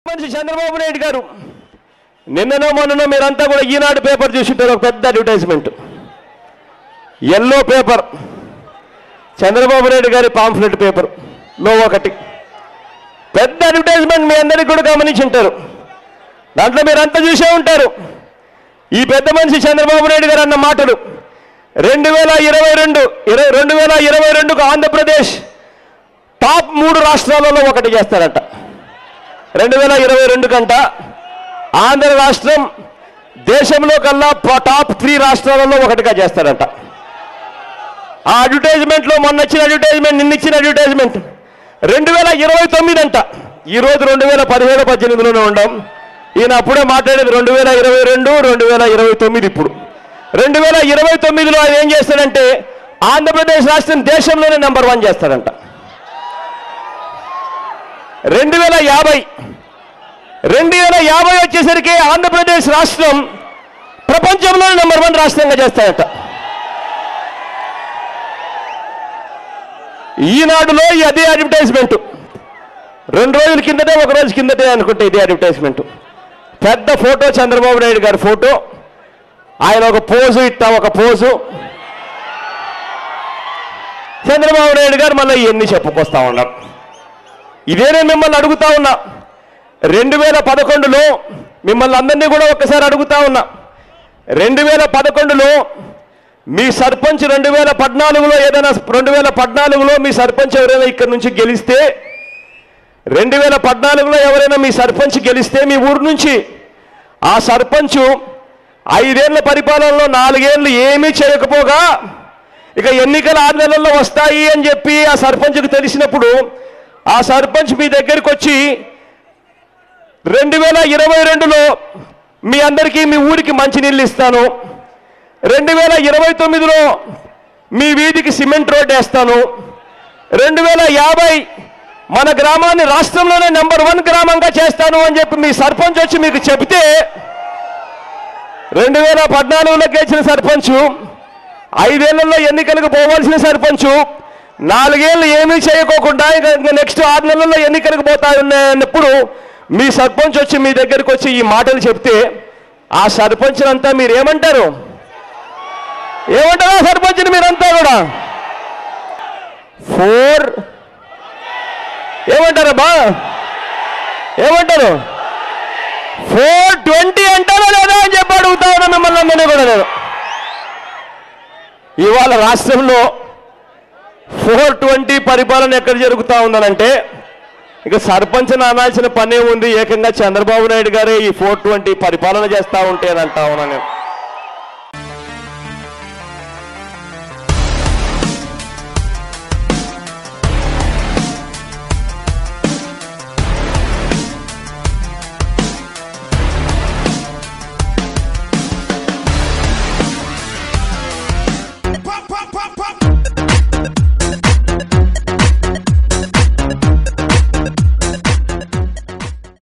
మనిషి చంద్రబాబు నాయుడు గారు నిన్ననో మొన్ననో మీరంతా కూడా ఈనాడు పేపర్ చూసింటారు ఒక పెద్ద advertisement yellow paper Chandrababu Naidu గారి పాంఫ్లెట్ పేపర్ లో ఒకటి పెద్ద అడ్వర్టైజ్మెంట్ మీ అందరికీ కూడా గమనించుంటారు దాంట్లో మీరంతా చూసే ఉంటారు ఈ పెద్ద మనిషి చంద్రబాబు నాయుడు గారు అన్న మాటలు రెండు వేల ఇరవై రెండు ఇరవై రెండు వేల ఇరవై రెండుకు ఆంధ్రప్రదేశ్ టాప్ మూడు రాష్ట్రాలలో ఒకటి చేస్తారట రెండు వేల ఇరవై రెండు కంట ఆంధ్ర రాష్ట్రం దేశంలో కల్లా ప- టాప్ త్రీ రాష్ట్రాలలో ఒకటిగా చేస్తారట ఆ అడ్వర్టైజ్మెంట్లో మొన్న వచ్చిన అడ్వర్టైజ్మెంట్ నిన్న ఇచ్చిన అడ్వర్టైజ్మెంట్ రెండు వేల ఇరవై తొమ్మిది అంట ఈరోజు రెండు వేల పదిహేడు పద్దెనిమిదిలోనే ఉండాం ఈయన అప్పుడే మాట్లాడేది రెండు వేల ఇరవై రెండు రెండు వేల ఇరవై తొమ్మిది ఇప్పుడు రెండు వేల ఇరవై తొమ్మిదిలో ఆయన ఏం చేస్తాడంటే ఆంధ్రప్రదేశ్ రాష్ట్రం దేశంలోనే నెంబర్ వన్ చేస్తాడంట రెండు వేల యాభై రెండు వేల యాభై వచ్చేసరికి ఆంధ్రప్రదేశ్ రాష్ట్రం ప్రపంచంలోనే నెంబర్ వన్ రాష్ట్రంగా చేస్తాడట ఈనాడులో ఈ అదే అడ్వర్టైజ్మెంట్ రెండు రోజుల కిందటే ఒక రోజు కిందటే అనుకుంటే ఇదే అడ్వర్టైజ్మెంట్ పెద్ద ఫోటో చంద్రబాబు నాయుడు గారి ఫోటో ఆయన ఒక పోజు ఇట్టా ఒక పోజు చంద్రబాబు నాయుడు గారు మళ్ళీ ఇవన్నీ చెప్పుకొస్తా ఉన్నారు ఇదే నేను మిమ్మల్ని అడుగుతా ఉన్నా రెండు వేల పదకొండులో మిమ్మల్ని అందరినీ కూడా ఒక్కసారి అడుగుతా ఉన్నా రెండు వేల పదకొండులో మీ సర్పంచ్ రెండు వేల పద్నాలుగులో ఏదైనా రెండు వేల పద్నాలుగులో మీ సర్పంచ్ ఎవరైనా ఇక్కడి నుంచి గెలిస్తే రెండు వేల పద్నాలుగులో ఎవరైనా మీ సర్పంచ్ గెలిస్తే మీ ఊరు నుంచి ఆ సర్పంచ్ ఐదేళ్ల పరిపాలనలో నాలుగేళ్లు ఏమీ చేయకపోగా ఇక ఎన్నికలు ఆరు నెలల్లో వస్తాయి అని చెప్పి ఆ సర్పంచ్కి తెలిసినప్పుడు ఆ సర్పంచ్ మీ దగ్గరికి వచ్చి రెండు వేల ఇరవై రెండులో మీ అందరికీ మీ ఊరికి మంచినీళ్ళు ఇస్తాను రెండు వేల ఇరవై తొమ్మిదిలో మీ వీధికి సిమెంట్ రోడ్ వేస్తాను రెండు వేల యాభై మన గ్రామాన్ని రాష్ట్రంలోనే నెంబర్ వన్ గ్రామంగా చేస్తాను అని చెప్పి మీ సర్పంచ్ వచ్చి మీకు చెబితే రెండు వేల పద్నాలుగులో గెలిచిన సర్పంచ్ ఐదేళ్లలో ఎన్నికలకు పోవాల్సిన సర్పంచ్ నాలుగేళ్ళు ఏమీ చేయకోకుండా ఇంకా నెక్స్ట్ ఆరు నెలల్లో ఎన్నికలకు పోతా ఉన్నప్పుడు మీ సర్పంచ్ వచ్చి మీ దగ్గరికి వచ్చి ఈ మాటలు చెప్తే ఆ సర్పంచ్ అంతా మీరు ఏమంటారు ఏమంటారు ఆ సర్పంచ్ని మీరంతా కూడా ఫోర్ ఏమంటారబ్బా ఏమంటారు ఫోర్ ట్వంటీ అంటారా లేదా అని చెప్పి అడుగుతా ఉన్నా మిమ్మల్ని అందరినీ కూడా నేను ఇవాళ రాష్ట్రంలో ఫోర్ ట్వంటీ పరిపాలన ఎక్కడ జరుగుతూ ఉందనంటే ఇక సర్పంచ్ అనాల్సిన పనే ఉంది ఏకంగా చంద్రబాబు నాయుడు గారే ఈ ఫోర్ ట్వంటీ పరిపాలన చేస్తూ ఉంటే అని అంటా ఉన్నా నేను